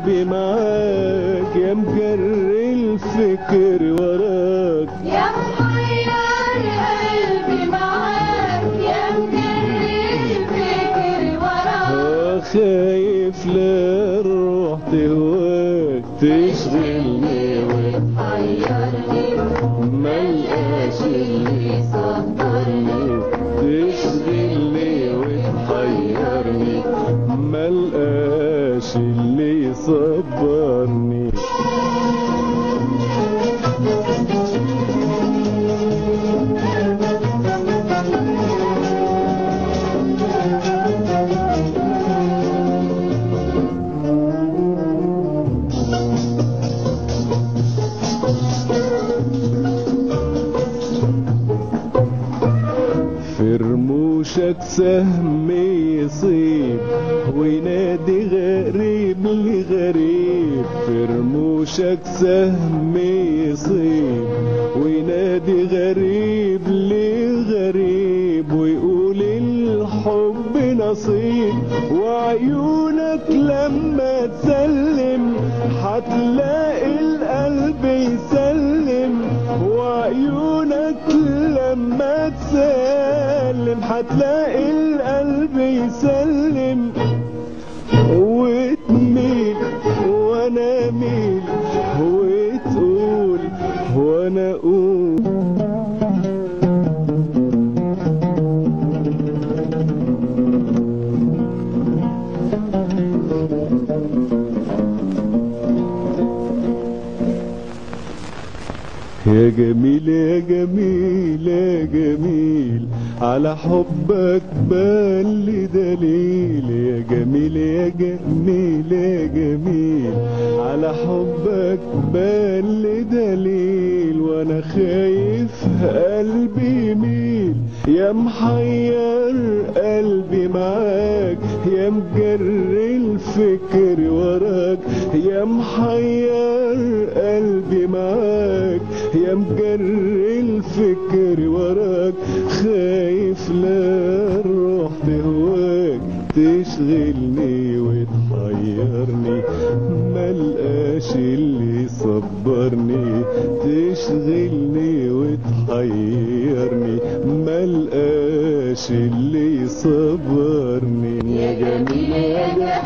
قلبي معاك يا مجري الفكر وراك يا محير قلبي معاك يا مجري الفكر وراك آه خايف لا الروح تهواك تشغلني حيرني ملقاش اللي صبرني تشغلني وتحيرني ملقاش اللي يصبرني في رموشك سهم يصيب وينادي غريب لغريب في رموشك سهم يصيب وينادي غريب لغريب ويقول الحب نصيب وعيونك لما تسلم هتلاقي القلب يسلم وعيونك لما تسلم هتلاقي القلب يسلم وتميل وانا اميل وتقول وانا اقول يا جميل يا جميل يا جميل على حبك بل دليل يا جميل يا جميل يا جميل على حبك بل دليل وانا خايف قلبي يميل يا محير قلبي معاك يا مجري الفكر وراك يا محير قلبي معاك يا مجري الفكر وراك خايف لا الروح تهواك تشغلني وتحيرني ملقاش اللي يصبرني تشغلني وتحيرني ملقاش اللي يصبرني يا جميل يا جميل